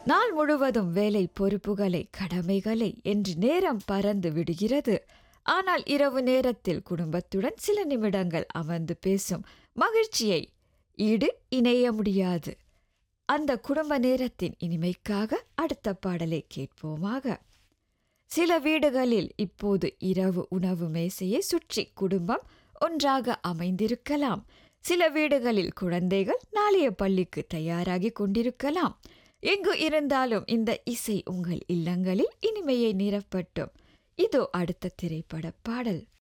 நாள் முழுவதும் வேலை பொறுப்புகளை கடமைகளை என்று நேரம் பறந்து விடுகிறது ஆனால் இரவு நேரத்தில் குடும்பத்துடன் சில நிமிடங்கள் அமர்ந்து பேசும் மகிழ்ச்சியை ஈடு இணைய முடியாது அந்த குடும்ப நேரத்தின் இனிமைக்காக அடுத்த பாடலை கேட்போமாக சில வீடுகளில் இப்போது இரவு உணவு மேசையை சுற்றி குடும்பம் ஒன்றாக அமைந்திருக்கலாம் சில வீடுகளில் குழந்தைகள் நாளைய பள்ளிக்கு தயாராகி கொண்டிருக்கலாம் எங்கு இருந்தாலும் இந்த இசை உங்கள் இல்லங்களில் இனிமையை நிரப்பட்டும் இதோ அடுத்த திரைப்பட பாடல்